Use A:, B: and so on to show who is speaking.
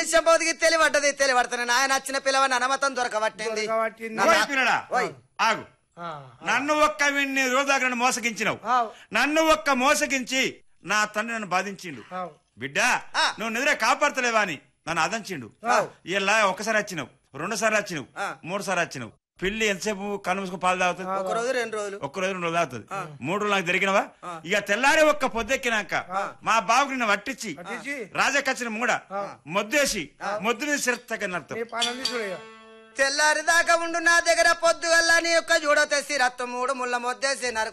A: తల్లి చెంపదికి తెలివడ్డది తెలివడతాను నాయన వచ్చిన పిల్లవని అనమతం దొరకబట్టింది
B: దొరకబట్టింది.
A: నా-
C: ఓయ్ పిల్లడా
A: ఓయ్.
C: ఆగు
B: ఆ,
C: నన్ను ఒక్క విన్ని రోజాగ్రను మోసగించినవు
B: ఆవ్.
C: నన్ను ఒక్క మోసగించి నా తండ్రి నన్ను బాధించిండు
B: ఆవ్.
C: బిడ్డ
A: ఆ.
C: నువ్వు నిద్ర కాపాడతలేవా అని నన్ను అదంచిండు
B: ఆవ్.
C: ఇలా ఒకసారి వచ్చినావు రెండు సార్లు వచ్చినావు
A: ఆ.
C: మూడు సార్లు వచ్చినావు పిల్లి ఎంతసేపు కళ్ళు మూసుకుని పాలు తాగుతుంది
A: ఒక రోజు రెండు రోజులు
C: ఒక్క రోజు రెండు రోజులు తాగుతుంది మూడు రోజులు నాకు దొరికినవా ఇక తెల్లారి ఒక్క పొద్దెక్కినాక మా బాబుకి నిన్ను పట్టించి
B: పట్టించి?
C: రాజకచ్చిన మూడ మొద్దేసి మొద్దు మీద సిరత్తగా నడతావు
B: నీ పాలన చూడయ్యా
A: తెల్లారి దాకా ఉండు నా దగ్గర పొద్దుగల్లా నీ యొక్క చూడతేసి రత్తు మూడు ముళ్ళ మొద్దేసి నరకు